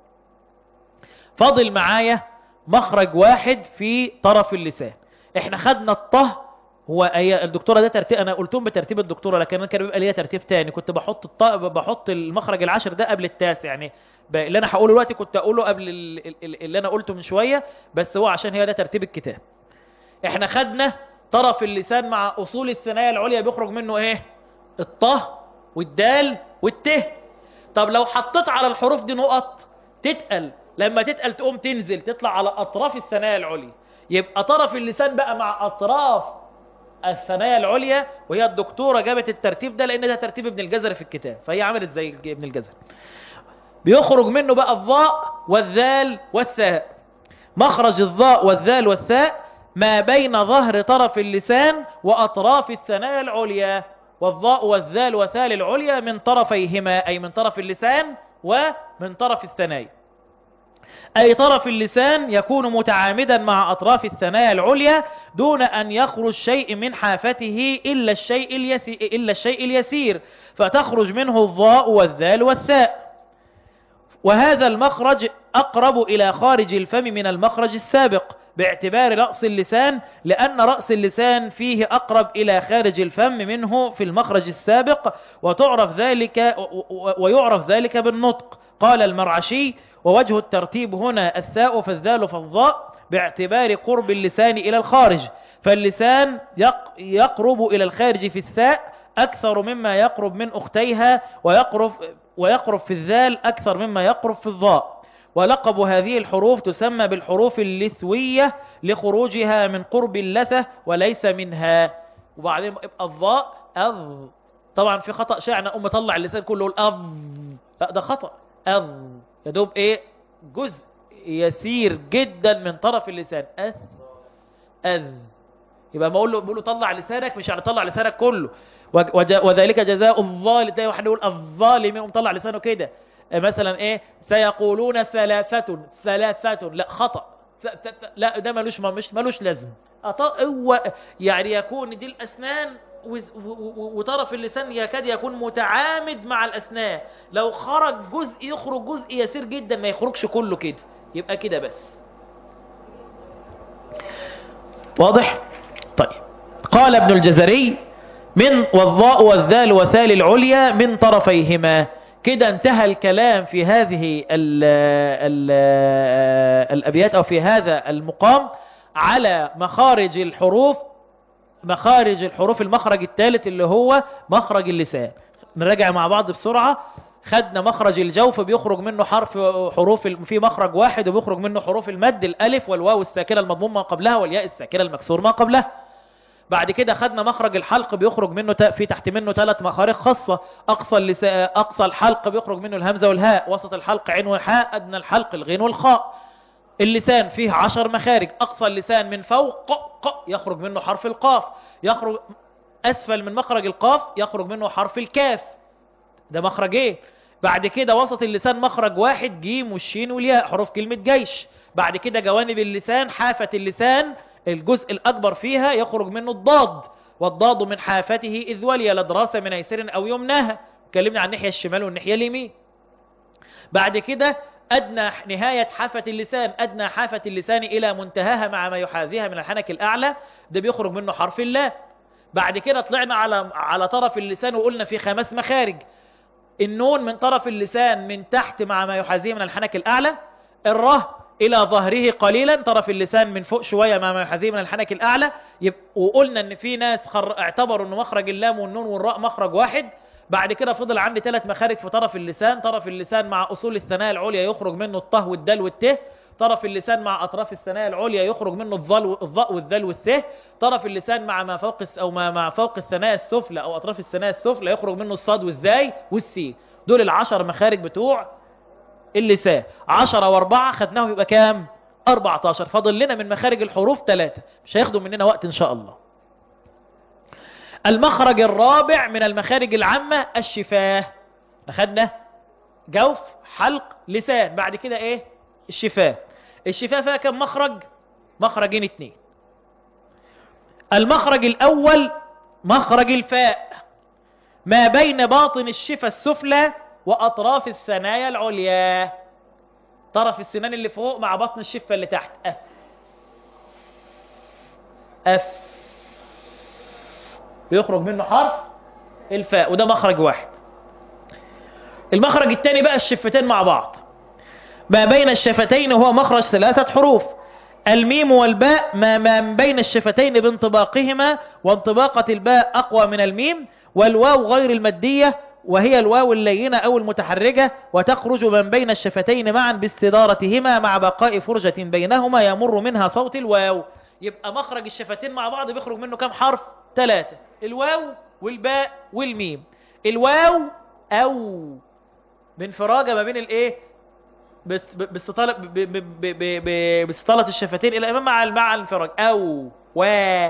فاضل معايا مخرج واحد في طرف اللسان احنا خدنا الطه هو أي الدكتوره ده ترتيب انا قلتهم بترتيب الدكتوره لكن انا كان بيبقى ليا ترتيب تاني كنت بحط الط... بحط المخرج العاشر ده قبل التاسع يعني ب... اللي انا هقوله دلوقتي كنت اقوله قبل ال... ال- اللي انا قلته من شويه بس هو عشان هي ده ترتيب الكتاب احنا خدنا طرف اللسان مع اصول الثنايا العليا بيخرج منه ايه الطه والدال والته طب لو حطيت على الحروف دي نقط تتقل لما تتقل تقوم تنزل تطلع على اطراف الثنايا العليا يبقى طرف اللسان بقى مع اطراف الثنايا العليا وهي الدكتورة جابت الترتيب ده لان ده ترتيب ابن الجزري في الكتاب فهي عملت زي ابن الجزري بيخرج منه بقى الضاء والذال والثاء مخرج الضاء والذال والثاء ما بين ظهر طرف اللسان وأطراف الثنايا العليا والضاء والذال والثال العليا من طرفيهما أي من طرف اللسان ومن طرف الثنايا أي طرف اللسان يكون متعامدا مع أطراف الثنايا العليا دون أن يخرج شيء من حافته إلا الشيء اليسير, إلا الشيء اليسير فتخرج منه الضاء والذال والثاء وهذا المخرج أقرب إلى خارج الفم من المخرج السابق باعتبار رأس اللسان لأن رأس اللسان فيه أقرب إلى خارج الفم منه في المخرج السابق وتعرف ذلك ويعرف ذلك بالنطق قال المرعشي ووجه الترتيب هنا الثاء فالذال فالضاء باعتبار قرب اللسان إلى الخارج فاللسان يقرب إلى الخارج في الثاء أكثر مما يقرب من أختيها ويقرب, ويقرب في الذال أكثر مما يقرب في الضاء ولقب هذه الحروف تسمى بالحروف اللثوية لخروجها من قرب اللثة وليس منها وبعدين يبقى الضاء أذ طبعا في خطأ شائع أم طلع اللسان كله الأذ لا ده خطأ أذ يدوب إيه جزء يسير جدا من طرف اللسان أذ أذ يبقى ما اقول له بقول له طلع لسانك مش يعني طلع لسانك كله وذلك جزاء الظالم ده واحد يقول الظالم يقوم طلع لسانه كده مثلا ايه سيقولون ثلاثة ثلاثة لا خطأ لا ده ملوش مش ملوش لازم هو يعني يكون دي الاسنان وطرف اللسان يكاد يكون متعامد مع الاسنان لو خرج جزء يخرج جزء يسير جدا ما يخرجش كله كده يبقى كده بس واضح طيب قال ابن الجزري من والضاء والذال وثال العليا من طرفيهما كده انتهى الكلام في هذه ال ال الأبيات أو في هذا المقام على مخارج الحروف مخارج الحروف المخرج الثالث اللي هو مخرج اللسان نراجع مع بعض بسرعة خدنا مخرج الجوف بيخرج منه حرف حروف في مخرج واحد وبيخرج منه حروف المد الألف والواو الساكنة المضموم ما قبلها والياء الساكنة المكسور ما قبلها بعد كده خدنا مخرج الحلق بيخرج منه في تحت منه ثلاث مخارج خاصة أقصى اللساء أقصى الحلق بيخرج منه الهمزة والهاء وسط الحلق عين والحاء أدنى الحلق الغين والخاء اللسان فيه عشر مخارج أقصى اللسان من فوق ق يخرج منه حرف القاف يخرج أسفل من مخرج القاف يخرج منه حرف الكاف ده مخرج ايه بعد كده وسط اللسان مخرج واحد جيم والشين والياء حروف كلمة جيش بعد كده جوانب اللسان حافة اللسان الجزء الأكبر فيها يخرج منه الضاد والضاد من حافته إذ ولي لدراسة من أيسر أو يمناها اتكلمنا عن الناحية الشمال والناحية اليمين بعد كده أدنى نهاية حافة اللسان أدنى حافة اللسان إلى منتهاها مع ما يحاذيها من الحنك الأعلى ده بيخرج منه حرف الله بعد كده طلعنا على على طرف اللسان وقلنا في خمس مخارج النون من طرف اللسان من تحت مع ما يحاذيه من الحنك الأعلى الره إلى ظهره قليلا طرف اللسان من فوق شوية مع ما يحاذيه من الحنك الأعلى يب... وقلنا أن في ناس خر... اعتبروا أن مخرج اللام والنون والراء مخرج واحد بعد كده فضل عندي ثلاث مخارج في طرف اللسان طرف اللسان مع أصول الثنايا العليا يخرج منه الطه والدال والته طرف اللسان مع أطراف الثنايا العليا يخرج منه الظل الظاء والذال والث طرف اللسان مع ما فوق الس- أو ما مع فوق الثنايا السفلى أو أطراف الثنايا السفلى يخرج منه الصاد والزاي والسين دول العشر مخارج بتوع اللسان 10 واربعة خدناهم يبقى كام 14 فاضل لنا من مخارج الحروف ثلاثة مش هياخدوا مننا وقت ان شاء الله المخرج الرابع من المخارج العامة الشفاه اخدنا جوف حلق لسان بعد كده ايه الشفاه الشفاه فيها كم مخرج مخرجين اتنين المخرج الاول مخرج الفاء ما بين باطن الشفة السفلى وأطراف الثنايا العليا طرف السنان اللي فوق مع بطن الشفة اللي تحت أف أف بيخرج منه حرف الفاء وده مخرج واحد المخرج الثاني بقى الشفتين مع بعض ما بين الشفتين هو مخرج ثلاثة حروف الميم والباء ما ما بين الشفتين بانطباقهما وانطباقة الباء أقوى من الميم والواو غير المادية وهي الواو اللينة أو المتحركة وتخرج من بين الشفتين معا باستدارتهما مع بقاء فرجة بينهما يمر منها صوت الواو يبقى مخرج الشفتين مع بعض بيخرج منه كم حرف ثلاثة الواو والباء والميم الواو أو بانفراجة ما بين الايه بس- ب- باستطالة ب- ب- ب- ب- ب- باستطالة الشفتين إلى الأمام مع مع الانفراج أو و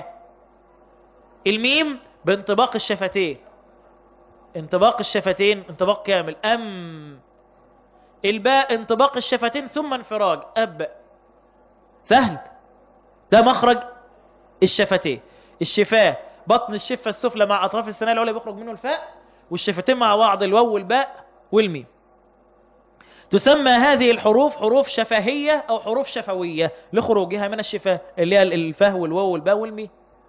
الميم بانطباق الشفتين انطباق الشفتين انطباق كامل أم الباء انطباق الشفتين ثم انفراج أب سهل ده مخرج الشفتين الشفاه بطن الشفة السفلى مع أطراف الثنايا العليا بيخرج منه الفاء والشفتين مع بعض الواو والباء والميم تسمى هذه الحروف حروف شفهية أو حروف شفوية لخروجها من الشفاه اللي هي الفاه والواو والباء والميم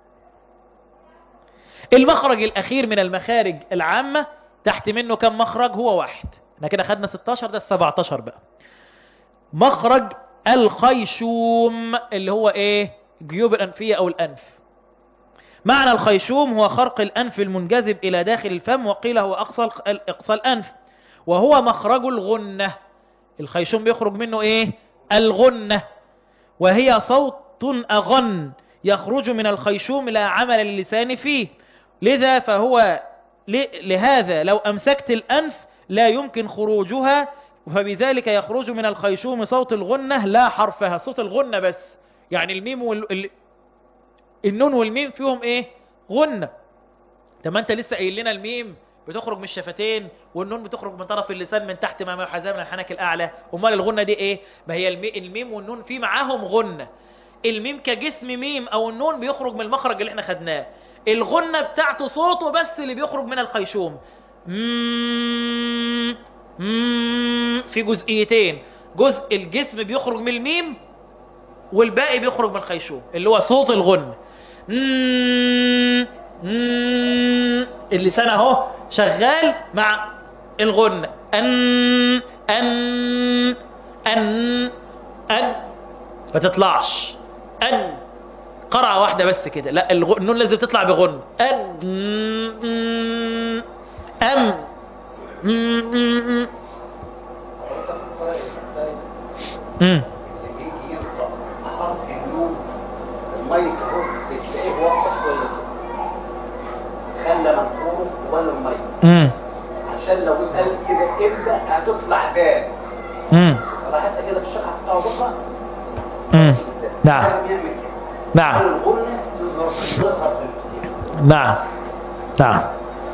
المخرج الأخير من المخارج العامة تحت منه كم مخرج هو واحد احنا كده خدنا 16 ده 17 بقى مخرج الخيشوم اللي هو ايه جيوب الأنفية أو الأنف معنى الخيشوم هو خرق الأنف المنجذب إلى داخل الفم وقيل هو أقصى أقصى الأنف وهو مخرج الغنة الخيشوم بيخرج منه ايه الغنة وهي صوت أغن يخرج من الخيشوم لا عمل اللسان فيه لذا فهو ل- لهذا لو أمسكت الأنف لا يمكن خروجها فبذلك يخرج من الخيشوم صوت الغنة لا حرفها صوت الغنة بس يعني الميم وال... ال- النون والميم فيهم ايه غنة طب ما انت لسه قايل لنا الميم بتخرج من الشفتين والنون بتخرج من طرف اللسان من تحت ما يحاذى من الحنك الاعلى امال الغنه دي ايه ما هي المي... الميم والنون في معاهم غنه الميم كجسم ميم او النون بيخرج من المخرج اللي احنا خدناه الغنه بتاعته صوته بس اللي بيخرج من الخيشوم مم... مم... في جزئيتين جزء الجسم بيخرج من الميم والباقي بيخرج من الخيشوم اللي هو صوت الغن مم... مم... اللسان اهو شغال مع الغن ان ان ان ان ما تطلعش ان قرعه واحده بس كده لا الغ... النون لازم تطلع بغن ان م- ام م- م- م- م. اللي بيجي ينطق حرف النون الميت اهو بتلاقيه واقف ولا خلى منقوله ولا الميت مم. عشان لو اتقال كده ابدا هتطلع دال مم. لاحظت كده في الشرح بتاعه بكره مم. نعم لازم يعمل كده نعم على الغنة تظهر تظهر في الموسيقى نعم نعم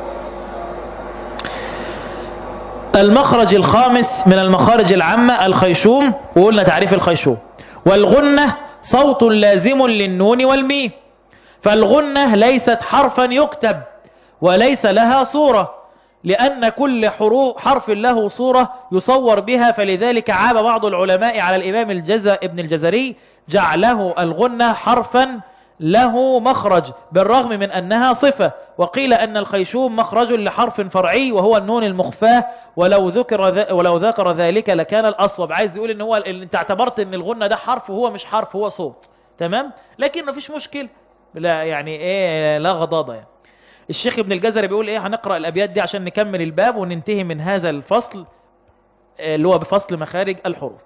المخرج الخامس من المخارج العامة الخيشوم وقلنا تعريف الخيشوم والغنة صوت لازم للنون والميم فالغنة ليست حرفا يكتب وليس لها صورة لأن كل حروف حرف له صورة يصور بها فلذلك عاب بعض العلماء على الإمام الجزا ابن الجزري جعله الغنة حرفا له مخرج بالرغم من أنها صفة وقيل أن الخيشوم مخرج لحرف فرعي وهو النون المخفاة ولو ذكر ذ... ولو ذكر ذلك لكان الأصوب عايز يقول ان هو ان انت اعتبرت ان الغنة ده حرف وهو مش حرف هو صوت تمام لكن مفيش مشكلة لا يعني ايه لا غضاضة يعني الشيخ ابن الجزري بيقول ايه هنقرأ الابيات دي عشان نكمل الباب وننتهي من هذا الفصل آه، اللي هو بفصل مخارج الحروف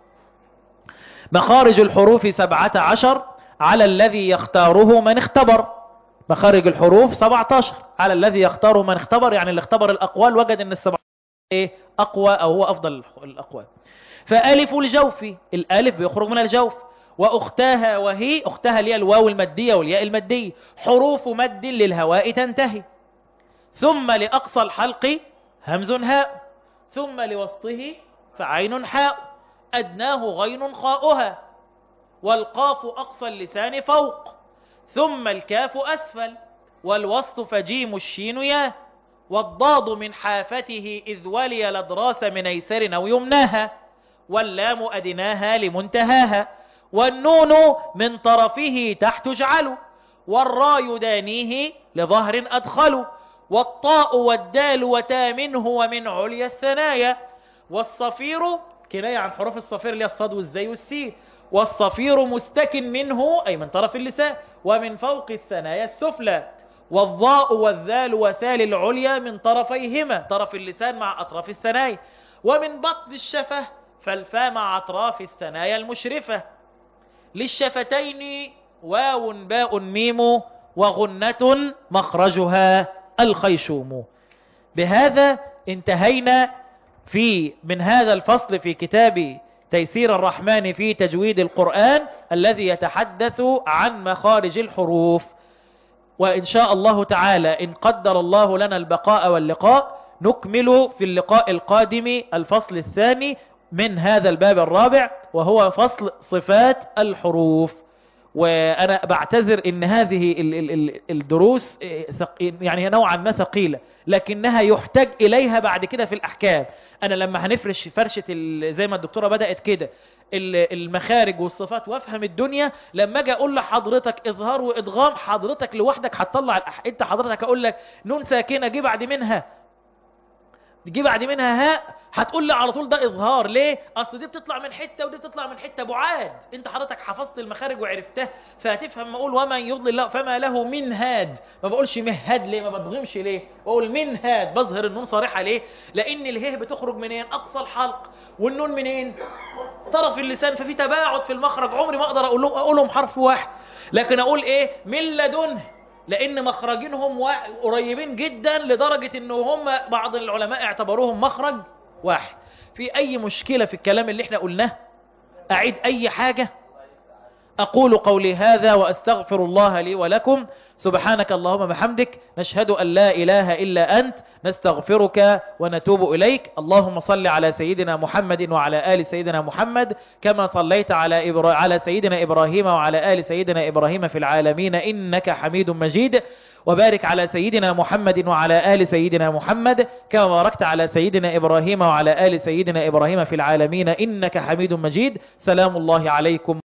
مخارج الحروف سبعة عشر على الذي يختاره من اختبر مخارج الحروف 17 على الذي يختاره من اختبر يعني اللي اختبر الأقوال وجد ان السبعة ايه أقوى أو هو أفضل الأقوال فألف الجوف الألف بيخرج من الجوف وأختها وهي أختها اللي هي الواو المادية والياء المادية حروف مد للهواء تنتهي ثم لأقصى الحلق همز هاء ثم لوسطه فعين حاء أدناه غين خاؤها والقاف أقصى اللسان فوق ثم الكاف أسفل والوسط فجيم الشين يا والضاد من حافته إذ ولي الأدراس من أيسر أو يمناها واللام أدناها لمنتهاها والنون من طرفه تحت اجعل والراء يدانيه لظهر أدخل والطاء والدال وتا منه ومن عليا الثنايا والصفير كناية عن حروف الصفير اللي هي الصاد والزي والسين والصفير مستكن منه أي من طرف اللسان ومن فوق الثنايا السفلى والضاء والذال وثال العليا من طرفيهما طرف اللسان مع أطراف الثنايا ومن بطن الشفة فالفاء مع أطراف الثنايا المشرفة للشفتين واو باء ميم وغنة مخرجها الخيشوم بهذا انتهينا في من هذا الفصل في كتاب تيسير الرحمن في تجويد القرآن الذي يتحدث عن مخارج الحروف وإن شاء الله تعالى إن قدر الله لنا البقاء واللقاء نكمل في اللقاء القادم الفصل الثاني من هذا الباب الرابع وهو فصل صفات الحروف وأنا بعتذر إن هذه ال- ال- ال- الدروس إيه، ثق- يعني هي نوعا ما ثقيلة لكنها يحتاج إليها بعد كده في الأحكام أنا لما هنفرش فرشة ال- زي ما الدكتورة بدأت كده ال- المخارج والصفات وافهم الدنيا لما اجي اقول لحضرتك اظهار وادغام حضرتك لوحدك هتطلع الأح... انت حضرتك اقول لك نون ساكنه جه بعد منها جه بعد منها هاء هتقول لي على طول ده اظهار ليه اصل دي بتطلع من حته ودي بتطلع من حته بعاد انت حضرتك حفظت المخارج وعرفتها فهتفهم ما اقول ومن يضلل الله فما له من هاد ما بقولش مهاد ليه ما بضغمش ليه بقول من هاد بظهر النون صريحه ليه لان الهه بتخرج منين اقصى الحلق والنون منين طرف اللسان ففي تباعد في المخرج عمري ما اقدر اقول لهم اقولهم حرف واحد لكن اقول ايه من لدنه لان مخرجينهم وا- قريبين جدا لدرجة ان هم بعض العلماء اعتبروهم مخرج واحد في اي مشكلة في الكلام اللي احنا قلناه اعيد اي حاجة أقول قولي هذا وأستغفر الله لي ولكم سبحانك اللهم بحمدك نشهد أن لا إله إلا أنت نستغفرك ونتوب إليك اللهم صل على سيدنا محمد وعلى آل سيدنا محمد كما صليت على, إبرا... على سيدنا إبراهيم وعلى آل سيدنا إبراهيم في العالمين إنك حميد مجيد وبارك على سيدنا محمد وعلى آل سيدنا محمد كما باركت على سيدنا إبراهيم وعلى آل سيدنا إبراهيم في العالمين إنك حميد مجيد سلام الله عليكم